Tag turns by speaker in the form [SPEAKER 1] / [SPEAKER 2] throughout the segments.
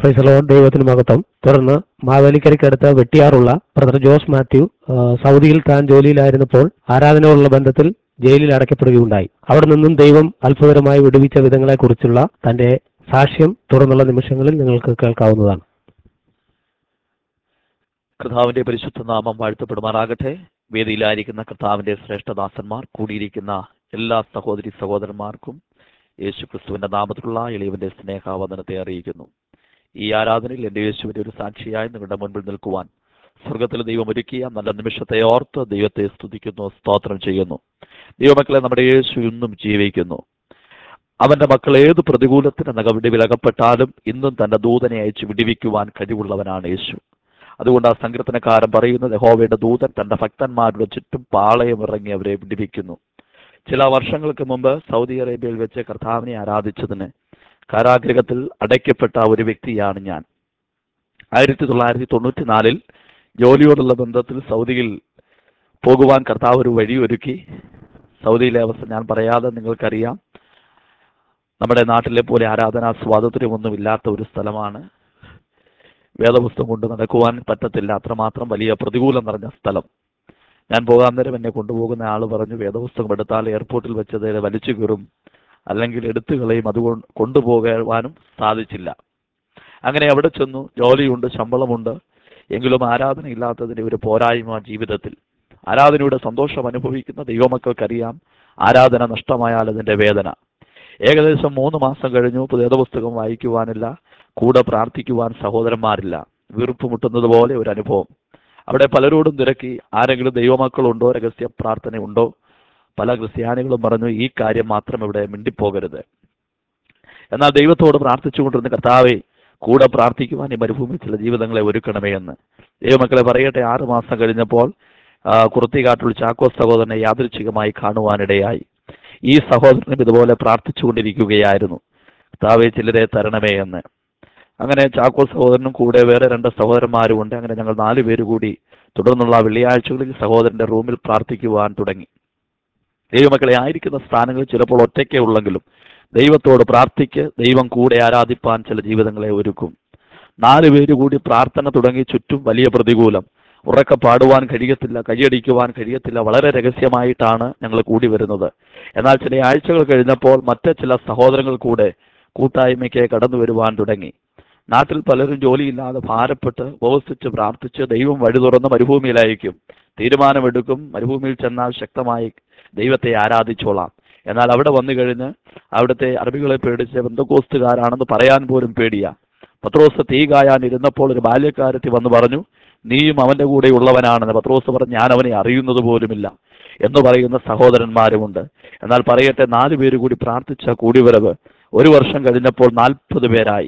[SPEAKER 1] പ്രൈസലോ ദൈവത്തിന് മഹത്വം തുടർന്ന് മാവേലിക്കരയ്ക്കടുത്ത് വെട്ടിയാറുള്ള ബ്രദർ ജോസ് മാത്യു ആ, സൗദിയിൽ താൻ ജോലിയിലായിരുന്നപ്പോൾ ആരാധനയോടുള്ള ബന്ധത്തിൽ ജയിലിൽ അടയ്ക്കപ്പെടുകയുണ്ടായി അവിടെ നിന്നും ദൈവം അത്ഭുതകരമായി വിടുവിച്ച വിധങ്ങളെക്കുറിച്ചുള്ള തന്റെ സാക്ഷ്യം തുടർന്നുള്ള നിമിഷങ്ങളിൽ നിങ്ങൾക്ക് കേൾക്കാവുന്നതാണ്
[SPEAKER 2] കർത്താവിന്റെ പരിശുദ്ധ നാമം വാഴ്ത്തപ്പെടുമാറാകട്ടെ വേദിയിലായിരിക്കുന്ന കർത്താവിന്റെ ശ്രേഷ്ഠദാസന്മാർ കൂടിയിരിക്കുന്ന എല്ലാ സഹോദരി സഹോദരന്മാർക്കും യേശു ക്രിസ്തുവിന്റെ നാമത്തിലുള്ള എളിയവന്റെ സ്നേഹാവദനത്തെ അറിയിക്കുന്നു ഈ ആരാധനയിൽ എന്റെ യേശുവിന്റെ ഒരു സാക്ഷിയായി നിങ്ങളുടെ മുൻപിൽ നിൽക്കുവാൻ സ്വർഗത്തിൽ ദൈവം ഒരുക്കിയ നല്ല നിമിഷത്തെ ഓർത്ത് ദൈവത്തെ സ്തുതിക്കുന്നു സ്തോത്രം ചെയ്യുന്നു ദൈവമക്കളെ നമ്മുടെ യേശു ഇന്നും ജീവിക്കുന്നു അവന്റെ മക്കൾ ഏത് പ്രതികൂലത്തിന് നഗവിടിവിൽ അകപ്പെട്ടാലും ഇന്നും തന്റെ ദൂതനെ അയച്ച് വിടിവിക്കുവാൻ കഴിവുള്ളവനാണ് യേശു അതുകൊണ്ട് ആ സങ്കീർത്തനക്കാരൻ പറയുന്നത് യഹോവയുടെ ദൂതൻ തന്റെ ഭക്തന്മാരുടെ ചുറ്റും പാളയം ഇറങ്ങി അവരെ വിടിവിക്കുന്നു ചില വർഷങ്ങൾക്ക് മുമ്പ് സൗദി അറേബ്യയിൽ വെച്ച് കർത്താവിനെ ആരാധിച്ചതിന് കാരാഗ്രഹത്തിൽ അടയ്ക്കപ്പെട്ട ഒരു വ്യക്തിയാണ് ഞാൻ ആയിരത്തി തൊള്ളായിരത്തി തൊണ്ണൂറ്റിനാലിൽ ജോലിയോടുള്ള ബന്ധത്തിൽ സൗദിയിൽ പോകുവാൻ കർത്താവ് ഒരു വഴി ഒരുക്കി സൗദിയിലെ അവസ്ഥ ഞാൻ പറയാതെ നിങ്ങൾക്കറിയാം നമ്മുടെ നാട്ടിലെ പോലെ ആരാധനാ സ്വാതന്ത്ര്യമൊന്നും ഇല്ലാത്ത ഒരു സ്ഥലമാണ് വേദപുസ്തകം കൊണ്ട് നടക്കുവാൻ പറ്റത്തില്ല അത്രമാത്രം വലിയ പ്രതികൂലം നിറഞ്ഞ സ്ഥലം ഞാൻ പോകാൻ നേരം എന്നെ കൊണ്ടുപോകുന്ന ആൾ പറഞ്ഞു വേദപുസ്തകം എടുത്താൽ എയർപോർട്ടിൽ വെച്ചത് വലിച്ചു കീറും അല്ലെങ്കിൽ എടുത്തു കളയും അതുകൊണ്ട് കൊണ്ടുപോകാനും സാധിച്ചില്ല അങ്ങനെ അവിടെ ചെന്നു ജോലിയുണ്ട് ശമ്പളമുണ്ട് എങ്കിലും ആരാധന ഇല്ലാത്തതിന്റെ ഒരു പോരായ്മ ജീവിതത്തിൽ ആരാധനയുടെ സന്തോഷം അനുഭവിക്കുന്ന ദൈവമക്കൾക്കറിയാം ആരാധന നഷ്ടമായാൽ അതിന്റെ വേദന ഏകദേശം മൂന്ന് മാസം കഴിഞ്ഞു വേദപുസ്തകം വായിക്കുവാനില്ല കൂടെ പ്രാർത്ഥിക്കുവാൻ സഹോദരന്മാരില്ല വീർപ്പ് മുട്ടുന്നത് പോലെ ഒരു അനുഭവം അവിടെ പലരോടും തിരക്കി ആരെങ്കിലും ദൈവമക്കളുണ്ടോ രഹസ്യ പ്രാർത്ഥനയുണ്ടോ പല ക്രിസ്ത്യാനികളും പറഞ്ഞു ഈ കാര്യം മാത്രം ഇവിടെ മിണ്ടിപ്പോകരുത് എന്നാൽ ദൈവത്തോട് പ്രാർത്ഥിച്ചുകൊണ്ടിരുന്ന കർത്താവെ കൂടെ പ്രാർത്ഥിക്കുവാൻ ഈ മരുഭൂമി ചില ജീവിതങ്ങളെ ഒരുക്കണമേ എന്ന് ദൈവമക്കളെ പറയട്ടെ ആറ് മാസം കഴിഞ്ഞപ്പോൾ ആ, കുർത്തികാട്ടിൽ ചാക്കോസ് സഹോദരനെ യാദൃച്ഛികമായി കാണുവാനിടയായി ഈ സഹോദരനും ഇതുപോലെ പ്രാർത്ഥിച്ചുകൊണ്ടിരിക്കുകയായിരുന്നു കർത്താവെ ചിലരെ തരണമേ എന്ന് അങ്ങനെ ചാക്കോ സഹോദരനും കൂടെ വേറെ രണ്ട് സഹോദരന്മാരും ഉണ്ട് അങ്ങനെ ഞങ്ങൾ നാല് പേര് കൂടി തുടർന്നുള്ള വെള്ളിയാഴ്ചകളിൽ സഹോദരന്റെ റൂമിൽ പ്രാർത്ഥിക്കുവാൻ തുടങ്ങി ദൈവമക്കളെ ആയിരിക്കുന്ന സ്ഥാനങ്ങളിൽ ചിലപ്പോൾ ഒറ്റയ്ക്കേ ഉള്ളെങ്കിലും ദൈവത്തോട് പ്രാർത്ഥിക്ക് ദൈവം കൂടെ ആരാധിപ്പാൻ ചില ജീവിതങ്ങളെ ഒരുക്കും നാല് പേര് കൂടി പ്രാർത്ഥന തുടങ്ങി ചുറ്റും വലിയ പ്രതികൂലം ഉറക്കെ പാടുവാൻ കഴിയത്തില്ല കൈയടിക്കുവാൻ കഴിയത്തില്ല വളരെ രഹസ്യമായിട്ടാണ് ഞങ്ങൾ കൂടി വരുന്നത് എന്നാൽ ചില ആഴ്ചകൾ കഴിഞ്ഞപ്പോൾ മറ്റ് ചില സഹോദരങ്ങൾ കൂടെ കൂട്ടായ്മയ്ക്ക് കടന്നു വരുവാൻ തുടങ്ങി നാട്ടിൽ പലരും ജോലിയില്ലാതെ ഭാരപ്പെട്ട് ഉപവസിച്ച് പ്രാർത്ഥിച്ച് ദൈവം വഴി തുറന്ന് മരുഭൂമിയിലായിരിക്കും തീരുമാനമെടുക്കും മരുഭൂമിയിൽ ചെന്നാൽ ശക്തമായി ദൈവത്തെ ആരാധിച്ചോളാം എന്നാൽ അവിടെ വന്നു കഴിഞ്ഞ് അവിടുത്തെ അറബികളെ പേടിച്ച് ബന്ധക്കോസ്തുകാരാണെന്ന് പറയാൻ പോലും പേടിയാ പത്രോസ് തീ കായാൻ ഇരുന്നപ്പോൾ ഒരു ബാല്യക്കാരത്തി വന്ന് പറഞ്ഞു നീയും അവന്റെ കൂടെ ഉള്ളവനാണെന്ന് പത്രോസ് പറഞ്ഞു ഞാൻ അവനെ അറിയുന്നത് പോലുമില്ല എന്ന് പറയുന്ന സഹോദരന്മാരുമുണ്ട് എന്നാൽ പറയട്ടെ നാല് പേര് കൂടി പ്രാർത്ഥിച്ച കൂടിവരവ് ഒരു വർഷം കഴിഞ്ഞപ്പോൾ നാൽപ്പത് പേരായി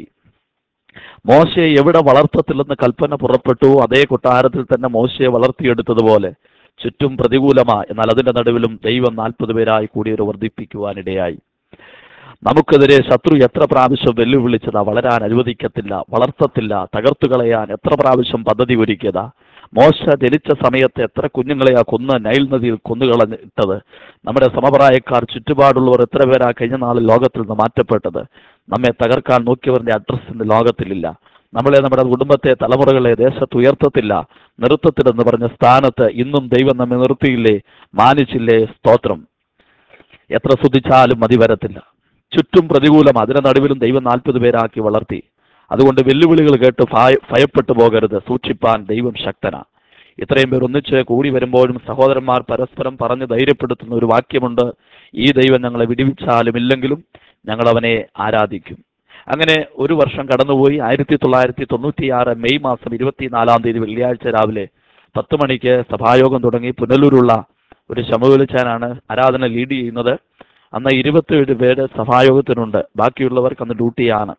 [SPEAKER 2] മോശയെ എവിടെ വളർത്തത്തില്ലെന്ന് കൽപ്പന പുറപ്പെട്ടു അതേ കൊട്ടാരത്തിൽ തന്നെ മോശയെ വളർത്തിയെടുത്തതുപോലെ ചുറ്റും പ്രതികൂലമാ എന്നാൽ അതിന്റെ നടുവിലും ദൈവം നാൽപ്പത് പേരായി കൂടിയൊരു വർദ്ധിപ്പിക്കുവാനിടയായി നമുക്കെതിരെ ശത്രു എത്ര പ്രാവശ്യം വെല്ലുവിളിച്ചതാ വളരാൻ അനുവദിക്കത്തില്ല വളർത്തത്തില്ല തകർത്തു കളയാൻ എത്ര പ്രാവശ്യം പദ്ധതി ഒരുക്കിയതാ മോശ ജനിച്ച സമയത്ത് എത്ര കുഞ്ഞുങ്ങളെയാ കൊന്ന് നൈൽ നദിയിൽ കൊന്നുകളഞ്ഞിട്ടത് നമ്മുടെ സമപ്രായക്കാർ ചുറ്റുപാടുള്ളവർ എത്ര പേരാ കഴിഞ്ഞ നാളിൽ ലോകത്തിൽ നിന്ന് മാറ്റപ്പെട്ടത് നമ്മെ തകർക്കാൻ നോക്കിയവരുടെ അഡ്രസ് ഇന്ന് ലോകത്തിലില്ല നമ്മളെ നമ്മുടെ കുടുംബത്തെ തലമുറകളെ ദേശത്ത് ഉയർത്തത്തില്ല നിർത്തത്തില്ലെന്ന് പറഞ്ഞ സ്ഥാനത്ത് ഇന്നും ദൈവം നമ്മെ നിർത്തിയില്ലേ മാനിച്ചില്ലേ സ്തോത്രം എത്ര സ്തുതിച്ചാലും മതി വരത്തില്ല ചുറ്റും പ്രതികൂലം അതിന്റെ നടുവിലും ദൈവം നാൽപ്പത് പേരാക്കി വളർത്തി അതുകൊണ്ട് വെല്ലുവിളികൾ കേട്ട് ഭയ- ഭയപ്പെട്ടു പോകരുത് സൂക്ഷിപ്പാൻ ദൈവം ശക്തനാ ഇത്രയും പേർ ഒന്നിച്ച് കൂടി വരുമ്പോഴും സഹോദരന്മാർ പരസ്പരം പറഞ്ഞ് ധൈര്യപ്പെടുത്തുന്ന ഒരു വാക്യമുണ്ട് ഈ ദൈവം ഞങ്ങളെ വിടിവിച്ചാലും ഇല്ലെങ്കിലും ഞങ്ങൾ അവനെ ആരാധിക്കും അങ്ങനെ ഒരു വർഷം കടന്നുപോയി ആയിരത്തി തൊള്ളായിരത്തി തൊണ്ണൂറ്റിയാറ് മെയ് മാസം ഇരുപത്തിനാലാം തീയതി വെള്ളിയാഴ്ച രാവിലെ പത്ത് മണിക്ക് സഭായോഗം തുടങ്ങി പുനലൂരുള്ള ഒരു ശമുവിളിച്ചാനാണ് ആരാധന ലീഡ് ചെയ്യുന്നത് അന്ന് ഇരുപത്തിയേഴ് പേര് സഭായോഗത്തിനുണ്ട് ബാക്കിയുള്ളവർക്ക് അന്ന് ഡ്യൂട്ടിയാണ്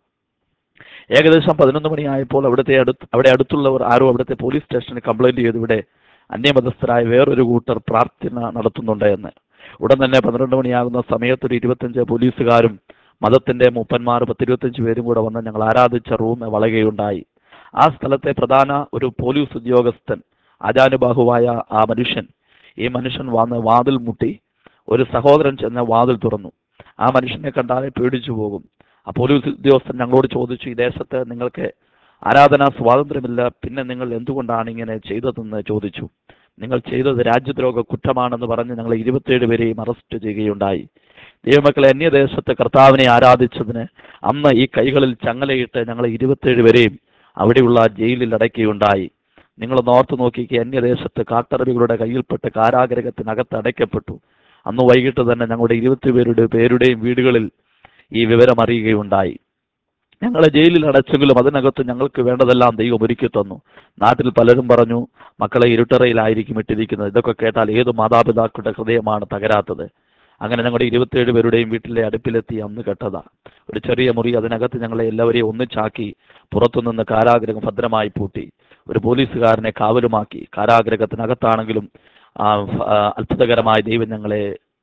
[SPEAKER 2] ഏകദേശം പതിനൊന്ന് മണിയായപ്പോൾ അവിടുത്തെ അടുത്ത് അവിടെ അടുത്തുള്ളവർ ആരോ അവിടുത്തെ പോലീസ് സ്റ്റേഷനിൽ കംപ്ലൈന്റ് ചെയ്തു ഇവിടെ അന്യമതസ്ഥരായ വേറൊരു കൂട്ടർ പ്രാർത്ഥന നടത്തുന്നുണ്ട് എന്ന് ഉടൻ തന്നെ പന്ത്രണ്ട് മണിയാകുന്ന സമയത്ത് ഒരു ഇരുപത്തഞ്ച് പോലീസുകാരും മതത്തിന്റെ മൂപ്പന്മാർ പത്തിരുപത്തഞ്ച് പേരും കൂടെ വന്ന് ഞങ്ങൾ ആരാധിച്ച റൂം വളയുകയുണ്ടായി ആ സ്ഥലത്തെ പ്രധാന ഒരു പോലീസ് ഉദ്യോഗസ്ഥൻ ആജാനുബാഹുവായ ആ മനുഷ്യൻ ഈ മനുഷ്യൻ വന്ന് വാതിൽ മുട്ടി ഒരു സഹോദരൻ ചെന്ന് വാതിൽ തുറന്നു ആ മനുഷ്യനെ കണ്ടാലേ പേടിച്ചു പോകും ആ പോലീസ് ഉദ്യോഗസ്ഥൻ ഞങ്ങളോട് ചോദിച്ചു ഈ ദേശത്ത് നിങ്ങൾക്ക് ആരാധനാ സ്വാതന്ത്ര്യമില്ല പിന്നെ നിങ്ങൾ എന്തുകൊണ്ടാണ് ഇങ്ങനെ ചെയ്തതെന്ന് ചോദിച്ചു നിങ്ങൾ ചെയ്തത് രാജ്യദ്രോഹ കുറ്റമാണെന്ന് പറഞ്ഞ് ഞങ്ങൾ ഇരുപത്തിയേഴ് പേരെയും അറസ്റ്റ് ചെയ്യുകയുണ്ടായി ദൈവമക്കളെ അന്യദേശത്തെ കർത്താവിനെ ആരാധിച്ചതിന് അന്ന് ഈ കൈകളിൽ ചങ്ങലയിട്ട് ഞങ്ങൾ ഇരുപത്തിയേഴ് പേരെയും അവിടെയുള്ള ജയിലിൽ അടയ്ക്കുകയുണ്ടായി നിങ്ങൾ ഓർത്ത് നോക്കിക്ക് അന്യദേശത്ത് കാട്ടറബികളുടെ കയ്യിൽപ്പെട്ട് കാരാഗ്രഹത്തിനകത്ത് അടയ്ക്കപ്പെട്ടു അന്ന് വൈകിട്ട് തന്നെ ഞങ്ങളുടെ ഇരുപത്തിപേരുടെ പേരുടെയും വീടുകളിൽ ഈ വിവരം അറിയുകയുണ്ടായി ഞങ്ങളെ ജയിലിൽ അടച്ചെങ്കിലും അതിനകത്ത് ഞങ്ങൾക്ക് വേണ്ടതെല്ലാം ദൈവം ഒരുക്കി തന്നു നാട്ടിൽ പലരും പറഞ്ഞു മക്കളെ ഇരുട്ടറയിലായിരിക്കും ഇട്ടിരിക്കുന്നത് ഇതൊക്കെ കേട്ടാൽ ഏത് മാതാപിതാക്കളുടെ ഹൃദയമാണ് തകരാത്തത് അങ്ങനെ ഞങ്ങളുടെ ഇരുപത്തിയേഴ് പേരുടെയും വീട്ടിലെ അടുപ്പിലെത്തി അന്ന് കെട്ടതാ ഒരു ചെറിയ മുറി അതിനകത്ത് ഞങ്ങളെ എല്ലാവരെയും ഒന്നിച്ചാക്കി പുറത്തുനിന്ന് കാരാഗ്രഹം ഭദ്രമായി പൂട്ടി ഒരു പോലീസുകാരനെ കാവലുമാക്കി കാരാഗ്രഹത്തിനകത്താണെങ്കിലും ആ, ആ, അത്ഭുതകരമായ ദൈവം ഞങ്ങളെ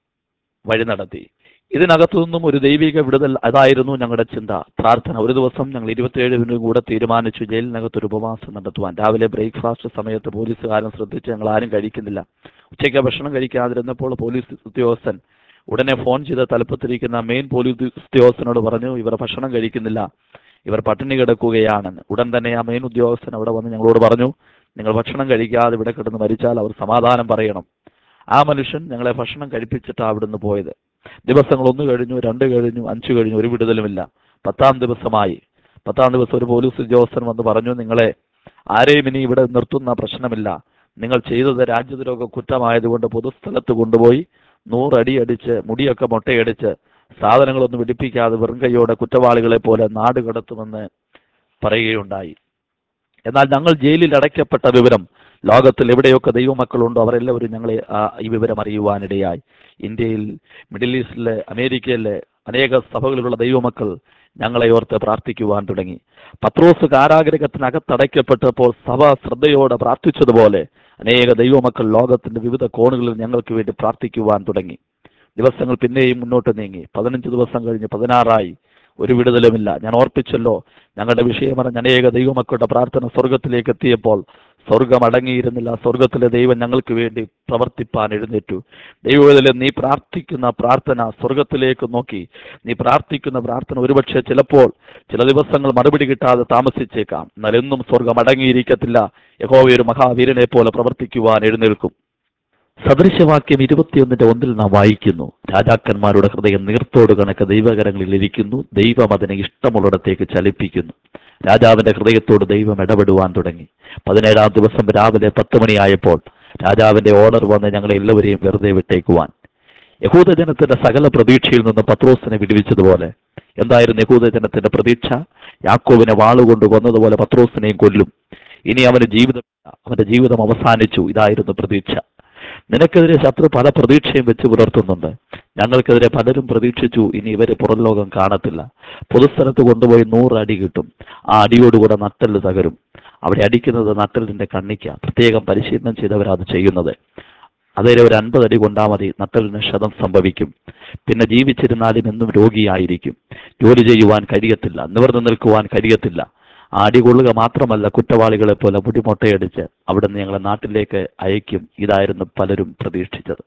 [SPEAKER 2] വഴി നടത്തി ഇതിനകത്തു നിന്നും ഒരു ദൈവിക വിടുതൽ അതായിരുന്നു ഞങ്ങളുടെ ചിന്ത പ്രാർത്ഥന ഒരു ദിവസം ഞങ്ങൾ ഇരുപത്തിയേഴിന് കൂടെ തീരുമാനിച്ചു ജയിലിനകത്ത് ഒരു ഉപവാസം നടത്തുവാൻ രാവിലെ ബ്രേക്ക്ഫാസ്റ്റ് സമയത്ത് പോലീസുകാരൻ ശ്രദ്ധിച്ച് ഞങ്ങൾ ആരും കഴിക്കുന്നില്ല ഉച്ചയ്ക്ക് ഭക്ഷണം കഴിക്കാതിരുന്നപ്പോൾ പോലീസ് ഉദ്യോഗസ്ഥൻ ഉടനെ ഫോൺ ചെയ്ത് തലപ്പത്തിരിക്കുന്ന മെയിൻ പോലീസ് ഉദ്യോഗസ്ഥനോട് പറഞ്ഞു ഇവർ ഭക്ഷണം കഴിക്കുന്നില്ല ഇവർ പട്ടിണി കിടക്കുകയാണെന്ന് ഉടൻ തന്നെ ആ മെയിൻ ഉദ്യോഗസ്ഥൻ അവിടെ വന്ന് ഞങ്ങളോട് പറഞ്ഞു നിങ്ങൾ ഭക്ഷണം കഴിക്കാതെ ഇവിടെ കിടന്ന് മരിച്ചാൽ അവർ സമാധാനം പറയണം ആ മനുഷ്യൻ ഞങ്ങളെ ഭക്ഷണം കഴിപ്പിച്ചിട്ടാണ് അവിടുന്ന് പോയത് ദിവസങ്ങൾ ഒന്ന് കഴിഞ്ഞു രണ്ട് കഴിഞ്ഞു അഞ്ച് കഴിഞ്ഞു ഒരു വിടുതലുമില്ല പത്താം ദിവസമായി പത്താം ദിവസം ഒരു പോലീസ് ഉദ്യോഗസ്ഥൻ വന്ന് പറഞ്ഞു നിങ്ങളെ ആരെയും ഇനി ഇവിടെ നിർത്തുന്ന പ്രശ്നമില്ല നിങ്ങൾ ചെയ്തത് രാജ്യദ്രോഹ കുറ്റമായതുകൊണ്ട് പൊതുസ്ഥലത്ത് കൊണ്ടുപോയി നൂറടി അടിച്ച് മുടിയൊക്കെ മുട്ടയടിച്ച് സാധനങ്ങളൊന്നും വെടിപ്പിക്കാതെ വെറും കൈയോടെ കുറ്റവാളികളെ പോലെ നാട് കടത്തുമെന്ന് പറയുകയുണ്ടായി എന്നാൽ ഞങ്ങൾ ജയിലിൽ അടയ്ക്കപ്പെട്ട വിവരം ലോകത്തിൽ എവിടെയൊക്കെ ദൈവമക്കളുണ്ടോ അവരെല്ലാവരും ഞങ്ങളെ ആ, ഈ വിവരം അറിയുവാനിടയായി ഇന്ത്യയിൽ മിഡിൽ ഈസ്റ്റിലെ അമേരിക്കയിലെ അനേക സഭകളിലുള്ള ദൈവമക്കൾ ഞങ്ങളെ ഓർത്ത് പ്രാർത്ഥിക്കുവാൻ തുടങ്ങി പത്രോസ് കാരാഗ്രഹത്തിനകത്തടയ്ക്കപ്പെട്ടപ്പോൾ സഭ ശ്രദ്ധയോടെ പ്രാർത്ഥിച്ചതുപോലെ അനേക ദൈവമക്കൾ ലോകത്തിന്റെ വിവിധ കോണുകളിൽ ഞങ്ങൾക്ക് വേണ്ടി പ്രാർത്ഥിക്കുവാൻ തുടങ്ങി ദിവസങ്ങൾ പിന്നെയും മുന്നോട്ട് നീങ്ങി പതിനഞ്ച് ദിവസം കഴിഞ്ഞ് പതിനാറായി ഒരു വിടുതലുമില്ല ഞാൻ ഓർപ്പിച്ചല്ലോ ഞങ്ങളുടെ വിഷയം പറഞ്ഞ അനേക ദൈവമക്കളുടെ പ്രാർത്ഥന സ്വർഗത്തിലേക്ക് എത്തിയപ്പോൾ സ്വർഗം അടങ്ങിയിരുന്നില്ല സ്വർഗത്തിലെ ദൈവം ഞങ്ങൾക്ക് വേണ്ടി പ്രവർത്തിപ്പാൻ എഴുന്നേറ്റു ദൈവത്തിലെ നീ പ്രാർത്ഥിക്കുന്ന പ്രാർത്ഥന സ്വർഗത്തിലേക്ക് നോക്കി നീ പ്രാർത്ഥിക്കുന്ന പ്രാർത്ഥന ഒരുപക്ഷെ ചിലപ്പോൾ ചില ദിവസങ്ങൾ മറുപടി കിട്ടാതെ താമസിച്ചേക്കാം എന്നാൽ എന്നും സ്വർഗം അടങ്ങിയിരിക്കത്തില്ല യഹോവ ഒരു മഹാവീരനെ പോലെ പ്രവർത്തിക്കുവാൻ എഴുന്നേൽക്കും സദൃശവാക്യം ഇരുപത്തിയൊന്നിന്റെ ഒന്നിൽ നാം വായിക്കുന്നു രാജാക്കന്മാരുടെ ഹൃദയം നീർത്തോട് കണക്ക് ദൈവകരങ്ങളിൽ ഇരിക്കുന്നു ദൈവം അതിനെ ഇഷ്ടമുള്ളിടത്തേക്ക് ചലിപ്പിക്കുന്നു രാജാവിന്റെ ഹൃദയത്തോട് ദൈവം ഇടപെടുവാൻ തുടങ്ങി പതിനേഴാം ദിവസം രാവിലെ പത്ത് മണിയായപ്പോൾ രാജാവിന്റെ ഓർഡർ വന്ന് ഞങ്ങളെ എല്ലാവരെയും വെറുതെ വിട്ടേക്കുവാൻ യഹൂദജനത്തിന്റെ സകല പ്രതീക്ഷയിൽ നിന്ന് പത്രോസിനെ വിടുവിച്ചതുപോലെ എന്തായിരുന്നു യഹൂദജനത്തിന്റെ പ്രതീക്ഷ യാക്കോവിനെ വാളുകൊണ്ട് കൊന്നതുപോലെ പത്രോസിനെയും കൊല്ലും ഇനി അവന് ജീവിതം അവന്റെ ജീവിതം അവസാനിച്ചു ഇതായിരുന്നു പ്രതീക്ഷ നിനക്കെതിരെ ശത്രു പല പ്രതീക്ഷയും വെച്ച് പുലർത്തുന്നുണ്ട് ഞങ്ങൾക്കെതിരെ പലരും പ്രതീക്ഷിച്ചു ഇനി ഇവര് പുറം ലോകം കാണത്തില്ല പൊതുസ്ഥലത്ത് കൊണ്ടുപോയി നൂറ് അടി കിട്ടും ആ അടിയോടുകൂടെ നട്ടെല്ല് തകരും അവിടെ അടിക്കുന്നത് നട്ടെല്ലിന്റെ കണ്ണിക്ക പ്രത്യേകം പരിശീലനം ചെയ്തവരാ അത് ചെയ്യുന്നത് അതേ ഒരു അൻപത് അടി കൊണ്ടാൽ മതി നട്ടലിന് ക്ഷതം സംഭവിക്കും പിന്നെ ജീവിച്ചിരുന്നാലും എന്നും രോഗിയായിരിക്കും ജോലി ചെയ്യുവാൻ കഴിയത്തില്ല നിവർന്നു നിൽക്കുവാൻ കഴിയത്തില്ല ആ അടി കൊള്ളുക മാത്രമല്ല കുറ്റവാളികളെ പോലെ മുടിമൊട്ടയടിച്ച് അവിടുന്ന് ഞങ്ങളെ നാട്ടിലേക്ക് അയക്കും ഇതായിരുന്നു പലരും പ്രതീക്ഷിച്ചത്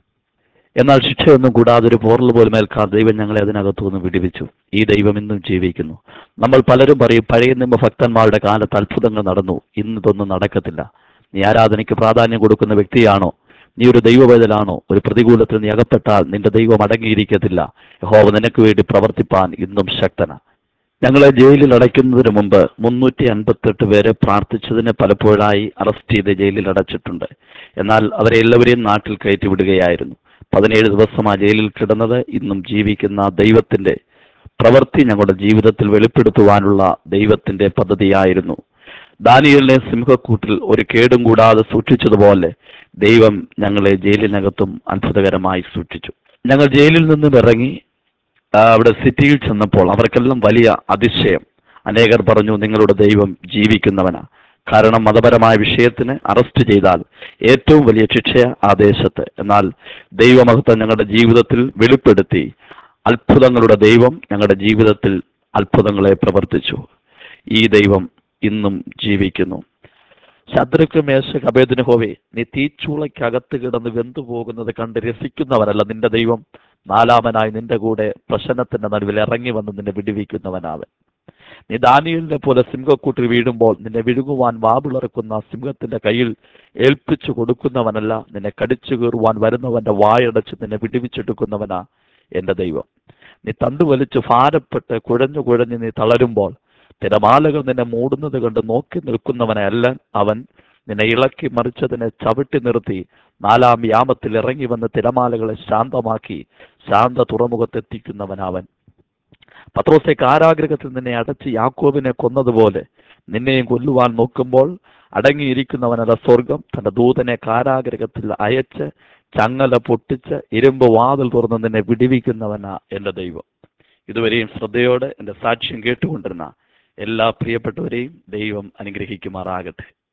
[SPEAKER 2] എന്നാൽ ശിക്ഷയൊന്നും കൂടാതെ ഒരു പോറൽ പോലും ഏൽക്കാതെ ദൈവം ഞങ്ങളെ അതിനകത്തു നിന്ന് വിടുവിച്ചു ഈ ദൈവം ഇന്നും ജീവിക്കുന്നു നമ്മൾ പലരും പറയും പഴയ നിയമ ഭക്തന്മാരുടെ കാലത്ത് അത്ഭുതങ്ങൾ നടന്നു ഇന്ന് ഇതൊന്നും നടക്കത്തില്ല നീ ആരാധനയ്ക്ക് പ്രാധാന്യം കൊടുക്കുന്ന വ്യക്തിയാണോ നീ ഒരു ദൈവവേദലാണോ ഒരു പ്രതികൂലത്തിൽ നീ അകപ്പെട്ടാൽ നിന്റെ ദൈവം അടങ്ങിയിരിക്കത്തില്ല യഹോവ നിനക്ക് വേണ്ടി പ്രവർത്തിപ്പാൻ ഇന്നും ശക്തന ഞങ്ങളെ ജയിലിൽ അടയ്ക്കുന്നതിന് മുമ്പ് മുന്നൂറ്റി അൻപത്തെട്ട് പേരെ പ്രാർത്ഥിച്ചതിന് പലപ്പോഴായി അറസ്റ്റ് ചെയ്ത് ജയിലിൽ അടച്ചിട്ടുണ്ട് എന്നാൽ അവരെ എല്ലാവരെയും നാട്ടിൽ കയറ്റി വിടുകയായിരുന്നു പതിനേഴ് ദിവസം ആ ജയിലിൽ കിടന്നത് ഇന്നും ജീവിക്കുന്ന ദൈവത്തിന്റെ പ്രവൃത്തി ഞങ്ങളുടെ ജീവിതത്തിൽ വെളിപ്പെടുത്തുവാനുള്ള ദൈവത്തിന്റെ പദ്ധതിയായിരുന്നു ദാനിയലിനെ സിംഹക്കൂട്ടിൽ ഒരു കേടും കൂടാതെ സൂക്ഷിച്ചതുപോലെ ദൈവം ഞങ്ങളെ ജയിലിനകത്തും അത്ഭുതകരമായി സൂക്ഷിച്ചു ഞങ്ങൾ ജയിലിൽ നിന്നും ഇറങ്ങി ആ, അവിടെ സിറ്റിയിൽ ചെന്നപ്പോൾ അവർക്കെല്ലാം വലിയ അതിശയം അനേകർ പറഞ്ഞു നിങ്ങളുടെ ദൈവം ജീവിക്കുന്നവനാ കാരണം മതപരമായ വിഷയത്തിന് അറസ്റ്റ് ചെയ്താൽ ഏറ്റവും വലിയ ശിക്ഷ ആ ദേശത്ത് എന്നാൽ ദൈവമഹത്വം ഞങ്ങളുടെ ജീവിതത്തിൽ വെളിപ്പെടുത്തി അത്ഭുതങ്ങളുടെ ദൈവം ഞങ്ങളുടെ ജീവിതത്തിൽ അത്ഭുതങ്ങളെ പ്രവർത്തിച്ചു ഈ ദൈവം ഇന്നും ജീവിക്കുന്നു ശത്രുക്ക് മേശ കപേദിന് ഹോവേ നീ തീച്ചൂളയ്ക്കകത്ത് കിടന്ന് വെന്തുപോകുന്നത് കണ്ട് രസിക്കുന്നവരല്ല നിന്റെ ദൈവം നാലാമനായി നിന്റെ കൂടെ പ്രശ്നത്തിന്റെ നടുവിൽ ഇറങ്ങി വന്ന് നിന്നെ വിടുവിക്കുന്നവനാവൻ നീ ദാനിയലിനെ പോലെ സിംഹക്കൂട്ടിൽ വീഴുമ്പോൾ നിന്നെ വിഴുങ്ങുവാൻ വാവിളറക്കുന്ന സിംഹത്തിന്റെ കയ്യിൽ ഏൽപ്പിച്ചു കൊടുക്കുന്നവനല്ല നിന്നെ കടിച്ചു കീറുവാൻ വരുന്നവന്റെ വായടച്ച് നിന്നെ വിടുവിച്ചെടുക്കുന്നവനാ എന്റെ ദൈവം നീ തണ്ടു വലിച്ച് ഭാരപ്പെട്ട് കുഴഞ്ഞു കുഴഞ്ഞ് നീ തളരുമ്പോൾ തിരമാലകൾ നിന്നെ മൂടുന്നത് കണ്ട് നോക്കി നിൽക്കുന്നവനല്ല അവൻ നിന്നെ ഇളക്കി മറിച്ചതിനെ ചവിട്ടി നിർത്തി നാലാം യാമത്തിൽ ഇറങ്ങി വന്ന് തിരമാലകളെ ശാന്തമാക്കി ശാന്ത തുറമുഖത്തെത്തിക്കുന്നവനവൻ പത്രോസെ കാരാഗ്രഹത്തിൽ നിന്നെ അടച്ച് യാക്കോബിനെ കൊന്നതുപോലെ നിന്നെയും കൊല്ലുവാൻ നോക്കുമ്പോൾ അടങ്ങിയിരിക്കുന്നവനല്ല സ്വർഗം തന്റെ ദൂതനെ കാരാഗ്രഹത്തിൽ അയച്ച് ചങ്ങല പൊട്ടിച്ച് ഇരുമ്പ് വാതിൽ തുറന്ന് നിന്നെ വിടിവിക്കുന്നവനാ എന്റെ ദൈവം ഇതുവരെയും ശ്രദ്ധയോടെ എന്റെ സാക്ഷ്യം കേട്ടുകൊണ്ടിരുന്ന എല്ലാ പ്രിയപ്പെട്ടവരെയും ദൈവം അനുഗ്രഹിക്കുമാറാകട്ടെ